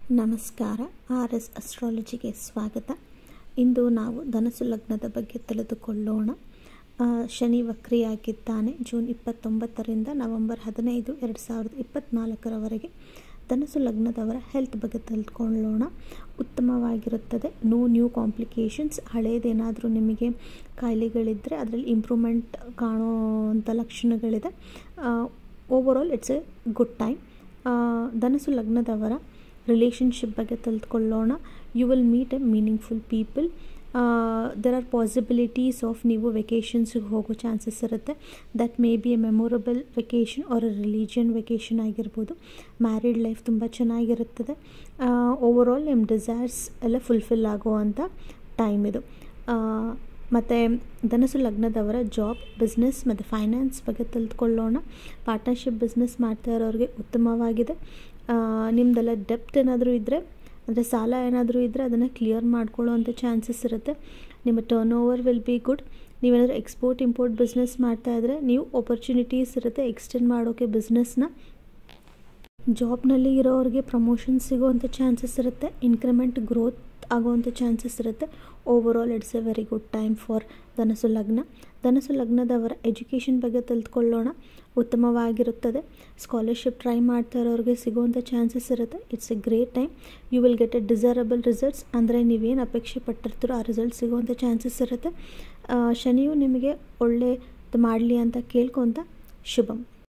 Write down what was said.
ನಮಸ್ಕಾರ R S ಅಸ್ಟ್ರಾಲಜಿಗೆ ಸ್ವಾಗತ ಇಂದು ನಾವು ಧನಸು ಲಗ್ನದ ಬಗ್ಗೆ ತಿಳಿದುಕೊಳ್ಳೋಣ ಆ, ಶನಿ ವಕ್ರಿಯಾಗಿದ್ದಾನೆ ಜೂನ್ ಇಪ್ಪತ್ತೊಂಬತ್ತರಿಂದ ನವೆಂಬರ್ ಹದಿನೈದು ಎರಡು ಸಾವಿರದ ಇಪ್ಪತ್ತ್ನಾಲ್ಕರವರೆಗೆ ಧನಸು ಲಗ್ನದವರ ಹೆಲ್ತ್ ಬಗ್ಗೆ ತಿಳ್ಕೊಳ್ಳೋಣ ಉತ್ತಮವಾಗಿರುತ್ತದೆ ನೋ ನ್ಯೂ ಕಾಂಪ್ಲಿಕೇಶನ್ಸ್ ಹಳೇದೇನಾದರೂ ನಿಮಗೆ ಕಾಯಿಲೆಗಳಿದ್ದರೆ ಅದರಲ್ಲಿ ಇಂಪ್ರೂವ್ಮೆಂಟ್ ಕಾಣುವಂಥ ಲಕ್ಷಣಗಳಿದೆ overall it's a good time Dhanus ಲಗ್ನದವರ ರಿಲೇಷನ್ಶಿಪ್ ಬಗ್ಗೆ ತಿಳ್ಕೊಳ್ಳೋಣ you will meet a meaningful people there are possibilities of ನೀವು ವೆಕೇಷನ್ಸಿಗೆ ಹೋಗೋ ಚಾನ್ಸಸ್ ಇರುತ್ತೆ that may be a memorable vacation or religion vacation ಆಗಿರ್ಬೋದು ಮ್ಯಾರಿಡ್ ಲೈಫ್ ತುಂಬ ಚೆನ್ನಾಗಿರುತ್ತದೆ ಓವರಾಲ್ ನಿಮ್ಮ ಡಿಸೈರ್ಸ್ ಎಲ್ಲ ಫುಲ್ಫಿಲ್ ಆಗುವಂಥ ಟೈಮ್ ಇದು ಮತ್ತು ಧನಸು ಲಗ್ನದವರ ಜಾಬ್ ಬಿಸ್ನೆಸ್ ಮತ್ತು ಫೈನಾನ್ಸ್ ಬಗ್ಗೆ ತಿಳ್ಕೊಳ್ಳೋಣ ಪಾರ್ಟ್ನರ್ಶಿಪ್ ಬಿಸ್ನೆಸ್ ಮಾಡ್ತಾ ಇರೋರಿಗೆ ಉತ್ತಮವಾಗಿದೆ ಆ, ನಿಮ್ಮದೆಲ್ಲ ಡೆಪ್ತ್ ಏನಾದರೂ ಇದ್ದರೆ ಅಂದರೆ ಸಾಲ ಏನಾದರೂ ಇದ್ದರೆ ಅದನ್ನು ಕ್ಲಿಯರ್ ಮಾಡ್ಕೊಳ್ಳೋವಂಥ ಚಾನ್ಸಸ್ ಇರುತ್ತೆ ನಿಮ್ಮ turn over will be good ನೀವೇನಾದರೂ ಎಕ್ಸ್ಪೋರ್ಟ್ ಇಂಪೋರ್ಟ್ ಬಿಸ್ನೆಸ್ ಮಾಡ್ತಾ ಇದ್ದರೆ ನೀವು ಆಪರ್ಚುನಿಟೀಸ್ ಇರುತ್ತೆ ಎಕ್ಸ್ಟೆಂಡ್ ಮಾಡೋಕ್ಕೆ ಬಿಸ್ನೆಸ್ನ ಜಾಬ್ನಲ್ಲಿ ಇರೋರಿಗೆ ಪ್ರಮೋಷನ್ ಸಿಗೋವಂಥ ಚಾನ್ಸಸ್ ಇರುತ್ತೆ ಇನ್ಕ್ರಿಮೆಂಟ್ ಗ್ರೋತ್ ಆಗುವಂಥ ಚಾನ್ಸಸ್ ಇರುತ್ತೆ overall it's a very good time for Dhanus ಲಗ್ನ ಧನಸು ಲಗ್ನದವರ ಎಜುಕೇಷನ್ ಬಗ್ಗೆ ತಿಳ್ಕೊಳ್ಳೋಣ ಉತ್ತಮವಾಗಿರುತ್ತದೆ ಸ್ಕಾಲರ್ಶಿಪ್ ಟ್ರೈ ಮಾಡ್ತಾ ಇರೋರಿಗೆ ಸಿಗುವಂಥ ಚಾನ್ಸಸ್ ಇರುತ್ತೆ it's a great time you will get a desirable results ಅಂದರೆ ನೀವೇನು ಅಪೇಕ್ಷೆ ಪಟ್ಟಿರ್ತೀರೋ ಆ ರಿಸಲ್ಟ್ ಸಿಗುವಂಥ ಚಾನ್ಸಸ್ ಇರುತ್ತೆ ಆ, ಶನಿಯು ನಿಮಗೆ ಒಳ್ಳೆಯದು ಮಾಡಲಿ ಅಂತ ಕೇಳ್ಕೊತ ಶುಭಂ